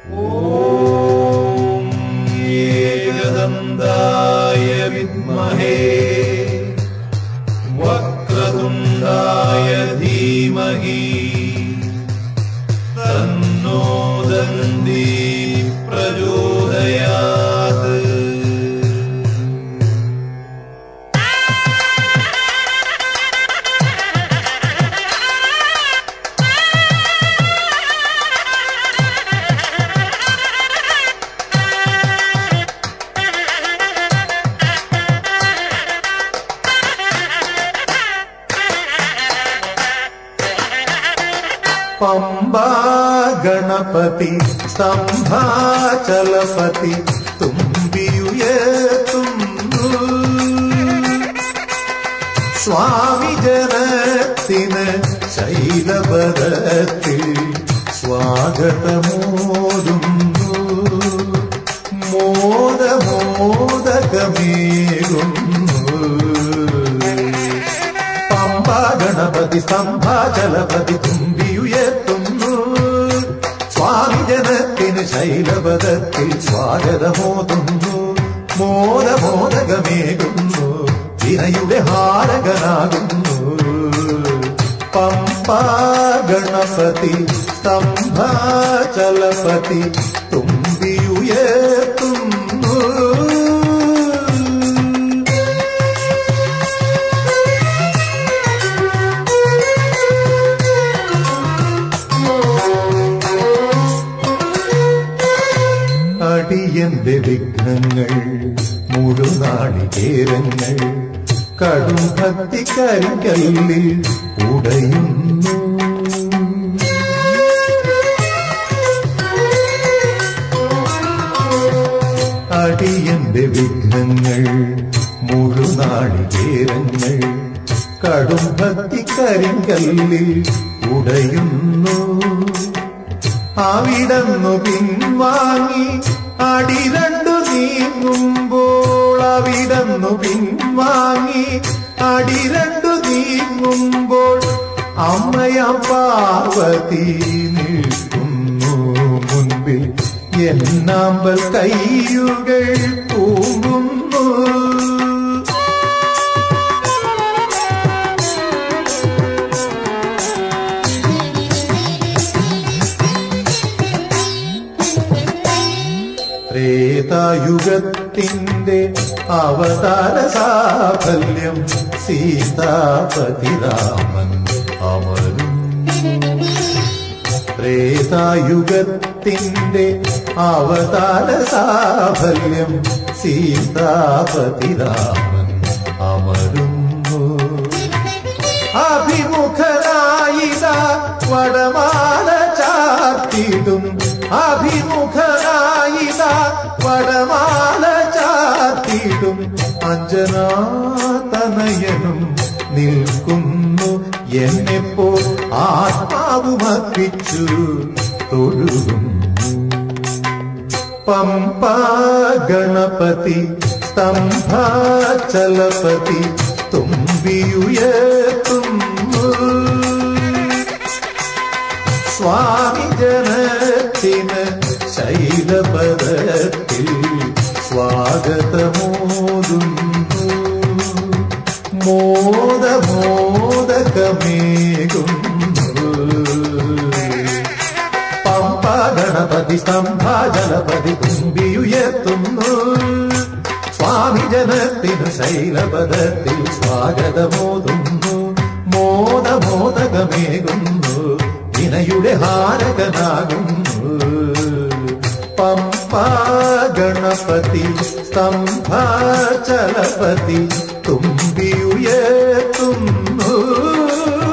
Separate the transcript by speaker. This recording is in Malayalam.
Speaker 1: ॐ एकदन्ताय विद्महे वक्रतुण्डाय धीमहि तन्नो दन्दी प्रचोदयात्
Speaker 2: പമ്പാ ഗണപതി സ്തംഭാചലപതി തുമ്പിയുയർത്തുന്നു സ്വാമി ജനത്തിന് ശൈലപദത്തിൽ സ്വാഗതമോരുന്നു മോദമോദകമേകുന്നു പമ്പ ഗണപതി സ്തംഭാചലപതി തുമ്പിയുയർത്തുന്നു സ്വാമി ജനത്തിന് ശൈലപദത്തിൽ സ്വാഗതമോതുന്നു മോദമോദകമേകുന്നു വിനയുടെ ഹാരകനാകുന്നു പമ്പ ഗണപതി സ്തംഭാചലപതി തുമ്പിയുയർത്തുന്നു അടിയന്റെ വിഘ്നങ്ങൾ മുഴുനാളികേരങ്ങൾ കടും ഭക്തി കരിക്കല്ലിൽ ഉടയുന്നു അടിയന്റെ വിഘ്നങ്ങൾ മുഴുനാളികേരങ്ങൾ കടും ഭക്തി കരിങ്കല്ലിൽ ഉടയുന്നു അവിടന്നു പിൻവാങ്ങി അടി രണ്ടു നീങ്ങുമ്പോൾ അവിടന്നു പിൻവാങ്ങി അടി രണ്ടു നീങ്ങുമ്പോൾ അമ്മയ പാർവതി നിൽക്കുന്നു മുൻപിൽ എന്നാമ്പൽ കയ്യുകൾ തൂങ്ങുന്നു ത്രേതായുഗത്തിന്റെ അവതാര സാഫല്യം സീതാപതി രാമൻ അമരും ത്രേതായുഗത്തിന്റെ അവതാര സാഫല്യം സീതാപതി രാമൻ അമരുന്നു അഭിമുഖനായിത വടമാല ചാർത്തിടും അഭിമുഖനായിത വടമാല ചാർത്തിടും അഞ്ജനാതനയനും നിൽക്കുന്നു എന്നെപ്പോൾ ആത്മാവുമർപ്പിച്ചു തൊഴുകുന്നു പമ്പ ഗണപതി സ്തംഭാചലപതി തുമ്പിയുയർത്തുന്നു സ്വാമി ജനത്തിന് ശൈലപദത്തിൽ സ്വാഗതമോതുന്നു മോദമോദകമേകുന്നു പമ്പ ഗണപതി സ്തംഭാജലപതി തുമ്പിയുയർത്തുന്നു സ്വാമി ജനത്തിനു ശൈലപദത്തിൽ സ്വാഗതമോതുന്നു മോദമോദകമേകുന്നു വിനയുടെ ഹാരകനാകുന്നു പമ്പ ഗണപതി സ്തംഭാചലപതി തുമ്പിയുയർത്തുന്നു